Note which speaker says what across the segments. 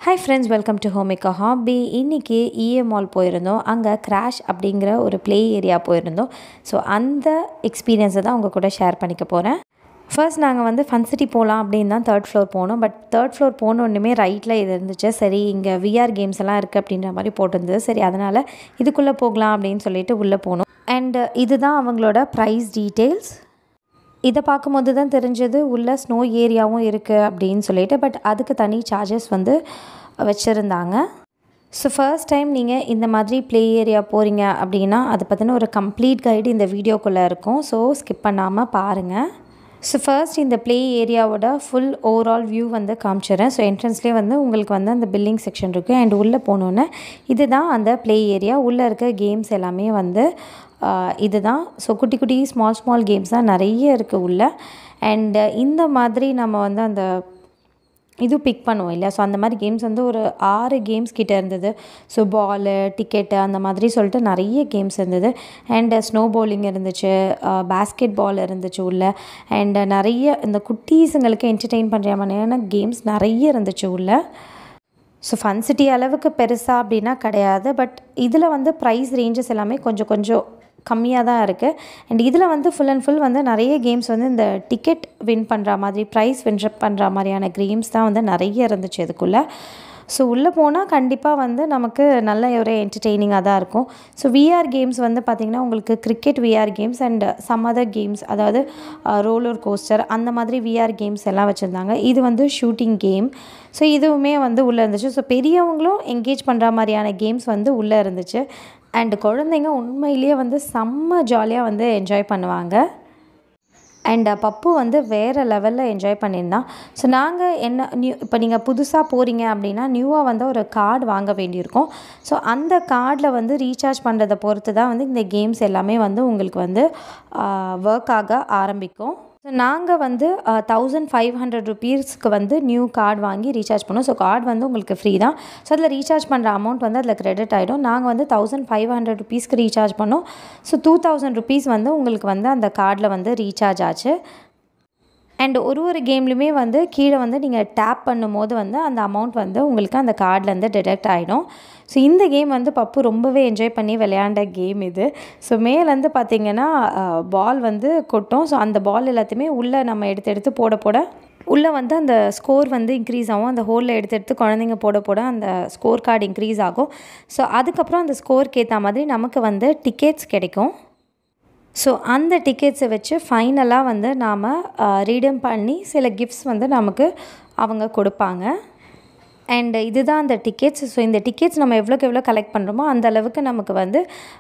Speaker 1: hi friends welcome to Homika hobby இன்றைக்கி E A mall போயிருந்தோம் அங்கே கிராஷ் அப்படிங்கிற ஒரு ப்ளே ஏரியா போயிருந்தோம் ஸோ அந்த எக்ஸ்பீரியன்ஸை தான் உங்கள் கூட ஷேர் பண்ணிக்க போகிறேன் ஃபர்ஸ்ட் நாங்கள் வந்து ஃபன் சிட்டி போகலாம் அப்படின்னு தான் தேர்ட் ஃப்ளோர் போனோம் பட் தேர்ட் ஃப்ளோர் போன ஒன்றுமே ரைட்டில் இது இருந்துச்சு சரி இங்கே விஆர் கேம்ஸ் எல்லாம் இருக்குது அப்படின்ற மாதிரி போட்டிருந்தது சரி அதனால் இதுக்குள்ளே போகலாம் அப்படின்னு சொல்லிட்டு உள்ளே போனோம் அண்ட் இதுதான் அவங்களோட ப்ரைஸ் டீட்டெயில்ஸ் இதை பார்க்கும்போது தான் தெரிஞ்சது உள்ள ஸ்னோ ஏரியாவும் இருக்குது அப்படின்னு சொல்லிட்டு பட் அதுக்கு தனி சார்ஜஸ் வந்து வச்சுருந்தாங்க ஸோ ஃபர்ஸ்ட் டைம் நீங்கள் இந்த மாதிரி ப்ளே ஏரியா போகிறீங்க அப்படின்னா அதை பற்றின ஒரு கம்ப்ளீட் கைடு இந்த வீடியோக்குள்ளே இருக்கும் ஸோ ஸ்கிப் பண்ணாமல் பாருங்கள் ஸோ ஃபர்ஸ்ட் இந்த ப்ளே ஏரியாவோட ஃபுல் ஓவரால் வியூ வந்து காமிச்சிடுறேன் ஸோ என்ட்ரன்ஸ்லேயே வந்து உங்களுக்கு வந்து அந்த பில்டிங் செக்ஷன் இருக்குது அண்ட் உள்ளே போனோன்னே இதுதான் அந்த ப்ளே ஏரியா உள்ளே இருக்க கேம்ஸ் எல்லாமே வந்து இதுதான் ஸோ குட்டி குட்டி ஸ்மால் ஸ்மால் கேம்ஸ் தான் நிறைய இருக்குது உள்ளே அண்ட் இந்த மாதிரி நம்ம வந்து அந்த இது பிக் பண்ணுவோம் இல்லையா ஸோ அந்த மாதிரி கேம்ஸ் வந்து ஒரு ஆறு கேம்ஸ் கிட்டே இருந்தது ஸோ பாலு டிக்கெட்டு அந்த மாதிரி சொல்லிட்டு நிறைய கேம்ஸ் இருந்தது அண்டு ஸ்னோ பவுலிங் இருந்துச்சு பேஸ்கெட் பால் இருந்துச்சு உள்ளே அண்டு நிறைய இந்த குட்டீஸுங்களுக்கு என்டர்டெயின் பண்ணுற மாதிரியான கேம்ஸ் நிறைய இருந்துச்சு உள்ளே ஸோ ஃபன் சிட்டி அளவுக்கு பெருசாக அப்படின்னா கிடையாது பட் இதில் வந்து ப்ரைஸ் ரேஞ்சஸ் எல்லாமே கொஞ்சம் கொஞ்சம் கம்மியாக தான் இருக்குது அண்ட் இதில் வந்து ஃபுல் அண்ட் ஃபுல் வந்து நிறைய கேம்ஸ் வந்து இந்த டிக்கெட் வின் பண்ணுற மாதிரி ப்ரைஸ் வின் பண்ணுற மாதிரியான கேம்ஸ் தான் வந்து நிறைய இருந்துச்சு இதுக்குள்ளே ஸோ உள்ளே போனால் கண்டிப்பாக வந்து நமக்கு நல்ல ஒரு என்டர்டெய்னிங்காக தான் இருக்கும் ஸோ விஆர் கேம்ஸ் வந்து பார்த்திங்கன்னா உங்களுக்கு cricket VR games and some other games அதாவது ரோலர் கோஸ்டர் அந்த மாதிரி விஆர் கேம்ஸ் எல்லாம் வச்சுருந்தாங்க இது வந்து ஷூட்டிங் கேம் ஸோ இதுவுமே வந்து உள்ளே இருந்துச்சு ஸோ பெரியவங்களும் என்கேஜ் பண்ணுற மாதிரியான கேம்ஸ் வந்து உள்ளே இருந்துச்சு அண்டு குழந்தைங்க உண்மையிலேயே வந்து செம்ம ஜாலியாக வந்து என்ஜாய் பண்ணுவாங்க அண்ட் பப்பு வந்து வேறு லெவலில் என்ஜாய் பண்ணியிருந்தான் ஸோ நாங்கள் என்ன நியூ இப்போ நீங்கள் புதுசாக போகிறீங்க அப்படின்னா நியூவாக வந்து ஒரு கார்டு வாங்க வேண்டியிருக்கும் ஸோ அந்த கார்டில் வந்து ரீசார்ஜ் பண்ணுறதை பொறுத்து தான் வந்து இந்த கேம்ஸ் எல்லாமே வந்து உங்களுக்கு வந்து ஒர்க் ஆக ஆரம்பிக்கும் ஸோ நாங்கள் வந்து தௌசண்ட் ஃபைவ் ஹண்ட்ரட் ருபீஸ்க்கு வந்து நியூ கார்டு வாங்கி ரீசார்ஜ் பண்ணோம் ஸோ கார்டு வந்து உங்களுக்கு ஃப்ரீ தான் ஸோ அதில் ரீசார்ஜ் பண்ணுற அமௌண்ட் வந்து அதில் கிரெடிட் ஆகிடும் நாங்கள் வந்து தௌசண்ட் ஃபைவ் ஹண்ட்ரட் ருபீஸ்க்கு ரீசார்ஜ் பண்ணோம் ஸோ டூ தௌசண்ட் ருபீஸ் வந்து உங்களுக்கு வந்து அந்த கார்டில் வந்து ரீசார்ஜ் ஆச்சு அண்ட் ஒரு ஒரு கேம்லையுமே வந்து கீழே வந்து நீங்கள் டேப் பண்ணும்போது வந்து அந்த அமௌண்ட் வந்து உங்களுக்கு அந்த கார்ட்லேருந்து டிடெக்ட் ஆகிடும் ஸோ இந்த கேம் வந்து பப்பு ரொம்பவே என்ஜாய் பண்ணி விளையாண்ட கேம் இது ஸோ மேலேருந்து பார்த்திங்கன்னா பால் வந்து கொட்டும் ஸோ அந்த பால் எல்லாத்தையுமே உள்ளே நம்ம எடுத்து எடுத்து போட போட உள்ளே வந்து அந்த ஸ்கோர் வந்து இன்க்ரீஸ் ஆகும் அந்த ஹோலில் எடுத்து எடுத்து குழந்தைங்க போட போட அந்த ஸ்கோர் கார்டு இன்க்ரீஸ் ஆகும் ஸோ அதுக்கப்புறம் அந்த ஸ்கோருக்கு ஏற்ற மாதிரி நமக்கு வந்து டிக்கெட்ஸ் கிடைக்கும் ஸோ அந்த டிக்கெட்ஸை வச்சு ஃபைனலாக வந்து நாம் ரீடம் பண்ணி சில கிஃப்ட்ஸ் வந்து நமக்கு அவங்க கொடுப்பாங்க அண்ட் இதுதான் அந்த டிக்கெட்ஸ் ஸோ இந்த டிக்கெட்ஸ் நம்ம எவ்வளோக்கு எவ்வளோ கலெக்ட் பண்ணுறோமோ அந்த அளவுக்கு நமக்கு வந்து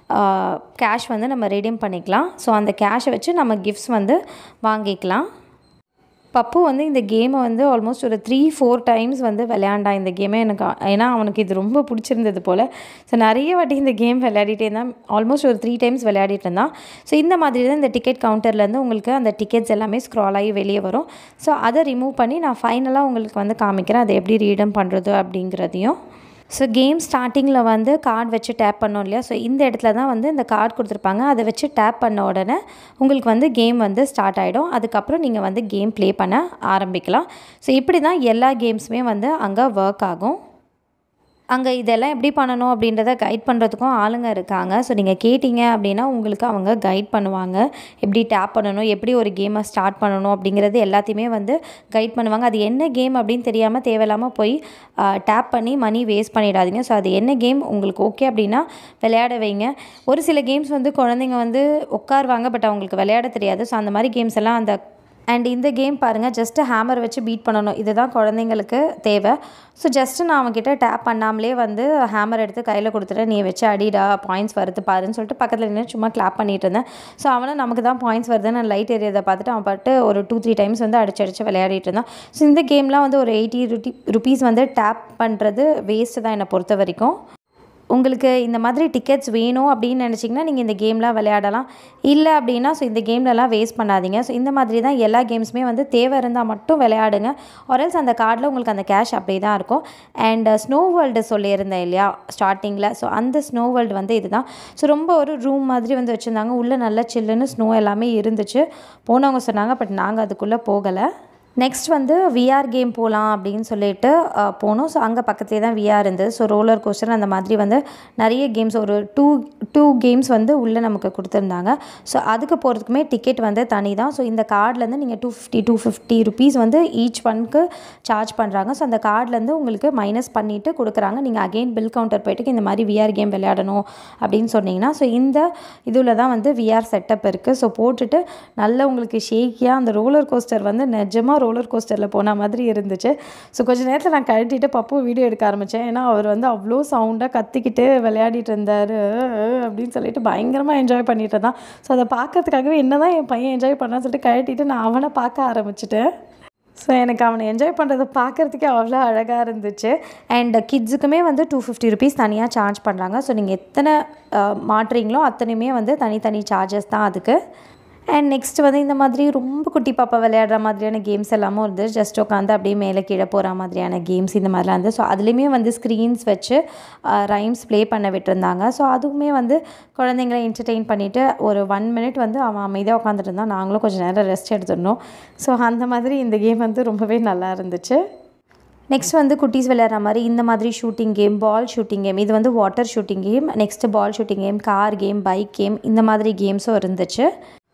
Speaker 1: கேஷ் வந்து நம்ம ரெடீம் பண்ணிக்கலாம் ஸோ அந்த கேஷை வச்சு நம்ம கிஃப்ட்ஸ் வந்து வாங்கிக்கலாம் பப்பு வந்து இந்த கேமை வந்து ஆல்மோஸ்ட் ஒரு த்ரீ ஃபோர் டைம்ஸ் வந்து விளையாண்டான் இந்த கேமே எனக்கு ஏன்னா அவனுக்கு இது ரொம்ப பிடிச்சிருந்தது போல் ஸோ நிறைய வாட்டி இந்த கேம் விளையாடிட்டே இருந்தான் ஆல்மோஸ்ட் ஒரு த்ரீ டைம்ஸ் விளையாடிட்டு இருந்தான் ஸோ இந்த மாதிரி தான் இந்த டிக்கெட் கவுண்டர்லேருந்து உங்களுக்கு அந்த டிக்கெட்ஸ் எல்லாமே ஸ்க்ரால் ஆகி வெளியே வரும் ஸோ அதை ரிமூவ் பண்ணி நான் ஃபைனலாக உங்களுக்கு வந்து காமிக்கிறேன் அதை எப்படி ரீடம் பண்ணுறது அப்படிங்கிறதையும் ஸோ கேம் ஸ்டார்டிங்கில் வந்து கார்டு வச்சு டேப் பண்ணோம் இல்லையா ஸோ இந்த இடத்துல தான் வந்து இந்த கார்டு கொடுத்துருப்பாங்க அதை வச்சு டேப் பண்ண உடனே உங்களுக்கு வந்து கேம் வந்து ஸ்டார்ட் ஆகிடும் அதுக்கப்புறம் நீங்கள் வந்து கேம் ப்ளே பண்ண ஆரம்பிக்கலாம் ஸோ இப்படி தான் எல்லா கேம்ஸுமே வந்து அங்கே ஒர்க் ஆகும் அங்கே இதெல்லாம் எப்படி பண்ணணும் அப்படின்றத கைட் பண்ணுறதுக்கும் ஆளுங்க இருக்காங்க ஸோ நீங்கள் கேட்டிங்க அப்படின்னா உங்களுக்கு அவங்க கைட் பண்ணுவாங்க எப்படி டேப் பண்ணணும் எப்படி ஒரு கேமை ஸ்டார்ட் பண்ணணும் அப்படிங்கிறது எல்லாத்தையுமே வந்து கைட் பண்ணுவாங்க அது என்ன கேம் அப்படின்னு தெரியாமல் தேவையில்லாமல் போய் டேப் பண்ணி மணி வேஸ்ட் பண்ணிடாதீங்க ஸோ அது என்ன கேம் உங்களுக்கு ஓகே அப்படின்னா விளையாட வைங்க ஒரு சில கேம்ஸ் வந்து குழந்தைங்க வந்து உட்காருவாங்க பட் அவங்களுக்கு விளையாட தெரியாது ஸோ அந்த மாதிரி கேம்ஸ் எல்லாம் அந்த அண்ட் இந்த கேம் பாருங்கள் ஜஸ்ட்டு ஹேமர் வச்சு பீட் பண்ணணும் இதுதான் குழந்தைங்களுக்கு தேவை ஸோ ஜஸ்ட்டு நான் அவன்கிட்ட டேப் பண்ணாமலே வந்து ஹேமர் எடுத்து கையில் கொடுத்துட்டு நீ வச்சு அடிடா பாயிண்ட்ஸ் வருது பாருன்னு சொல்லிட்டு பக்கத்தில் நின்று சும்மா கிளாப் பண்ணிட்டு இருந்தேன் ஸோ அவனை நமக்கு தான் பாயிண்ட்ஸ் வருதுன்னு லைட் ஏரியதை பார்த்துட்டு அவன் பாட்டு ஒரு டூ த்ரீ டைம்ஸ் வந்து அடிச்சு அடிச்சு விளையாடிட்டு இருந்தான் ஸோ இந்த கேம்லாம் வந்து ஒரு எயிட்டி ருட்டி ருபீஸ் வந்து டேப் பண்ணுறது வேஸ்ட்டு தான் என்னை பொறுத்த வரைக்கும் உங்களுக்கு இந்த மாதிரி டிக்கெட்ஸ் வேணும் அப்படின்னு நினச்சிங்கன்னா நீங்கள் இந்த கேம்லாம் விளையாடலாம் இல்லை அப்படின்னா ஸோ இந்த கேம்லலாம் வேஸ்ட் பண்ணாதீங்க ஸோ இந்த மாதிரி தான் எல்லா கேம்ஸுமே வந்து தேவை இருந்தால் மட்டும் விளையாடுங்க ஒரல்ஸ் அந்த கார்டில் உங்களுக்கு அந்த கேஷ் அப்படியே தான் இருக்கும் அண்ட் ஸ்னோ வேர்ல்டு சொல்லியிருந்தேன் இல்லையா ஸ்டார்டிங்கில் ஸோ அந்த ஸ்னோ வேர்ல்டு வந்து இதுதான் ஸோ ரொம்ப ஒரு ரூம் மாதிரி வந்து வச்சுருந்தாங்க உள்ளே நல்லா சில்லுன்னு ஸ்னோ எல்லாமே இருந்துச்சு போனவங்க சொன்னாங்க பட் நாங்கள் அதுக்குள்ளே போகலை நெக்ஸ்ட் வந்து விஆர் கேம் போகலாம் அப்படின்னு சொல்லிட்டு அஹ், போனோம் ஸோ அங்கே பக்கத்துலேயே தான் விஆர் இருந்தது ஸோ ரோலர் கோஸ்டர் அந்த மாதிரி வந்து நிறைய கேம்ஸ் ஒரு டூ டூ கேம்ஸ் வந்து உள்ளே நமக்கு கொடுத்துருந்தாங்க ஸோ அதுக்கு போகிறதுக்குமே டிக்கெட் வந்து தனி தான் ஸோ இந்த கார்ட்லேருந்து நீங்கள் two fifty two fifty rupees வந்து ஈச் ஒன்க்கு சார்ஜ் பண்ணுறாங்க ஸோ அந்த கார்ட்லேருந்து உங்களுக்கு மைனஸ் பண்ணிவிட்டு கொடுக்குறாங்க நீங்கள் அகெயின் பில் கவுண்டர் போயிட்டு இந்த மாதிரி விஆர் கேம் விளையாடணும் அப்படின்னு சொன்னீங்கன்னா ஸோ இந்த இதில் தான் வந்து விஆர் செட்டப் இருக்குது ஸோ போட்டுட்டு நல்ல உங்களுக்கு ஷேக்கியாக அந்த ரோலர் கோஸ்டர் வந்து நிஜமாக ரோலர் கோஸ்டரில் போன மாதிரி இருந்துச்சு ஸோ கொஞ்ச நேரத்தில் நான் கழட்டிட்டு பப்பு வீடியோ எடுக்க ஆரம்பித்தேன் ஏன்னா அவர் வந்து அவ்வளோ சவுண்டாக கத்திக்கிட்டு விளையாடிட்டு இருந்தார் அப்படின்னு சொல்லிட்டு பயங்கரமாக என்ஜாய் பண்ணிட்டு இருந்தான் ஸோ அதை பார்க்கறதுக்காகவே என்ன தான் என் பையன் என்ஜாய் பண்ணான்னு சொல்லிட்டு கழட்டிட்டு நான் அவனை பார்க்க ஆரம்பிச்சிட்டேன் ஸோ எனக்கு அவனை என்ஜாய் பண்ணுறதை பார்க்குறதுக்கே அவ்வளோ அழகாக இருந்துச்சு அண்ட் கிட்ஸுக்குமே வந்து டூ ஃபிஃப்டி ருபீஸ் தனியாக சார்ஜ் பண்ணுறாங்க ஸோ நீங்கள் எத்தனை அஹ், மாட்டுறீங்களோ அத்தனையுமே வந்து தனித்தனி சார்ஜஸ் தான் அதுக்கு அண்ட் நெக்ஸ்ட் வந்து இந்த மாதிரி ரொம்ப குட்டி பாப்பா விளையாடுற மாதிரியான கேம்ஸ் எல்லாமும் இருந்து ஜஸ்ட் உட்காந்து அப்படியே மேலே கீழே போகிற மாதிரியான கேம்ஸ் இந்த மாதிரிலாம் இருந்து ஸோ அதுலேயுமே வந்து ஸ்க்ரீன்ஸ் வச்சு ரைம்ஸ் ப்ளே பண்ண விட்டுருந்தாங்க ஸோ அதுவுமே வந்து குழந்தைங்கள என்டர்டெயின் பண்ணிவிட்டு ஒரு ஒன் மினிட் வந்து அவன் அமைதியாக உட்காந்துட்டு இருந்தான் நாங்களும் கொஞ்சம் நேரம் ரெஸ்ட் எடுத்துருந்தோம் ஸோ அந்த மாதிரி இந்த கேம் வந்து ரொம்பவே நல்லா இருந்துச்சு நெக்ஸ்ட் வந்து குட்டீஸ் விளையாடுற மாதிரி இந்த மாதிரி shooting game ball shooting game இது வந்து water shooting game next ball shooting game car game bike game இந்த மாதிரி கேம்ஸும் இருந்துச்சு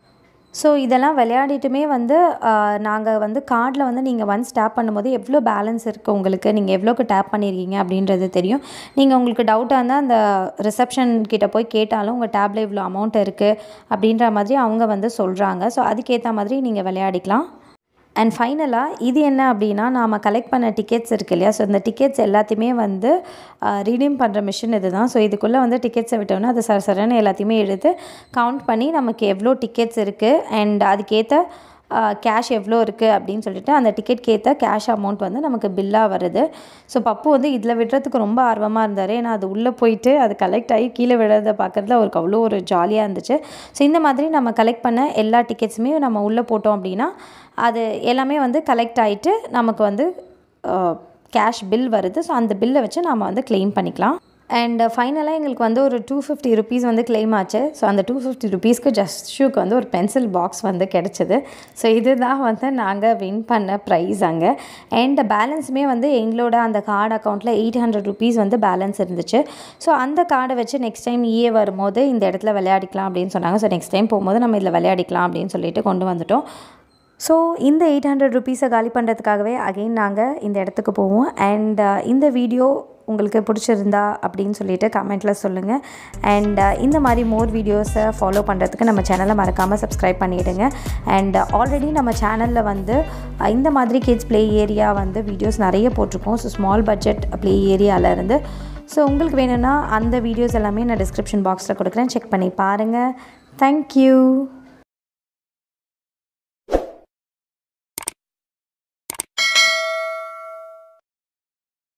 Speaker 1: ஸோ இதெல்லாம் விளையாடிட்டுமே வந்து நாங்கள் வந்து கார்டில் வந்து நீங்கள் ஒன்ஸ் டேப் பண்ணும்போது எவ்வளோ பேலன்ஸ் இருக்குது உங்களுக்கு நீங்கள் எவ்வளோக்கு டேப் பண்ணியிருக்கீங்க அப்படின்றது தெரியும் நீங்கள் உங்களுக்கு டவுட்டாக இருந்தால் அந்த ரிசப்ஷன் கிட்ட போய் கேட்டாலும் உங்கள் டேப்பில் இவ்வளோ அமௌண்ட் இருக்குது அப்படின்ற மாதிரி அவங்க வந்து சொல்கிறாங்க ஸோ அதுக்கேற்ற மாதிரி நீங்கள் விளையாடிக்கலாம் அண்ட் ஃபைனலாக இது என்ன அப்படின்னா நாம் கலெக்ட் பண்ண டிக்கெட்ஸ் இருக்கு இல்லையா ஸோ இந்த டிக்கெட்ஸ் எல்லாத்தையுமே வந்து ரீடீம் பண்ணுற மிஷின் இது தான் ஸோ இதுக்குள்ளே வந்து டிக்கெட்ஸை விட்டோன்னா அது சர சரன்னு எல்லாத்தையுமே எடுத்து கவுண்ட் பண்ணி நமக்கு எவ்வளோ டிக்கெட்ஸ் இருக்குது அண்ட் அதுக்கேற்ற கேஷ் எவ்வளோ இருக்குது அப்படின்னு சொல்லிட்டு அந்த டிக்கெட்க்கு ஏற்ற கேஷ் அமௌண்ட் வந்து நமக்கு பில்லாக வருது ஸோ பப்பு வந்து இதில் விடுறதுக்கு ரொம்ப ஆர்வமாக இருந்தார் ஏன்னா அது உள்ளே போயிட்டு அது கலெக்ட் ஆகி கீழே விடுறத பார்க்குறதுல அவருக்கு அவ்வளோ ஒரு ஜாலியாக இருந்துச்சு ஸோ இந்த மாதிரி நம்ம கலெக்ட் பண்ண எல்லா டிக்கெட்ஸுமே நம்ம உள்ளே போட்டோம் அப்படின்னா அது எல்லாமே வந்து கலெக்ட் ஆகிட்டு நமக்கு வந்து கேஷ் பில் வருது ஸோ அந்த பில்லை வச்சு நம்ம வந்து க்ளைம் பண்ணிக்கலாம் அண்ட் ஃபைனலாக எங்களுக்கு வந்து ஒரு டூ ஃபிஃப்டி ருபீஸ் வந்து claim ஆச்சு ஸோ அந்த டூ ஃபிஃப்டி ருபீஸ்க்கு ஜஸ்ட் ஷூக்கு வந்து ஒரு பென்சில் பாக்ஸ் வந்து கிடச்சிது ஸோ இதுதான் வந்து நாங்கள் வின் பண்ண ப்ரைஸ் அங்கே அண்ட் பேலன்ஸுமே வந்து எங்களோட அந்த கார்டு அக்கௌண்ட்டில் எயிட் ஹண்ட்ரட் ருபீஸ் வந்து பேலன்ஸ் இருந்துச்சு ஸோ அந்த கார்டை வச்சு நெக்ஸ்ட் டைம் இஏ வரும்போது இந்த இடத்துல விளையாடிக்கலாம் அப்படின்னு சொன்னாங்க ஸோ நெக்ஸ்ட் டைம் போகும்போது நம்ம இதில் விளையாடிக்கலாம் அப்படின்னு சொல்லிட்டு கொண்டு வந்துட்டோம் ஸோ இந்த எயிட் ஹண்ட்ரட் ருபீஸை காலி பண்ணுறதுக்காகவே அகெயின் நாங்கள் இந்த இடத்துக்கு போவோம் அண்ட் இந்த வீடியோ உங்களுக்கு பிடிச்சிருந்தா அப்படின்னு சொல்லிட்டு கமெண்ட்டில் சொல்லுங்கள் அண்ட் இந்த மாதிரி மோர் வீடியோஸை ஃபாலோ பண்ணுறதுக்கு நம்ம சேனலை மறக்காமல் சப்ஸ்கிரைப் பண்ணிவிடுங்க அண்ட் ஆல்ரெடி நம்ம சேனலில் வந்து அஹ், இந்த மாதிரி கிட்ஸ் ப்ளே ஏரியா வந்து வீடியோஸ் நிறைய போட்டிருக்கோம் ஸோ ஸ்மால் பட்ஜெட் ப்ளே ஏரியாவிலேருந்து ஸோ உங்களுக்கு வேணும்னா அந்த வீடியோஸ் எல்லாமே நான் டிஸ்கிரிப்ஷன் பாக்ஸில் கொடுக்குறேன் செக் பண்ணி பாருங்கள் தேங்க்யூ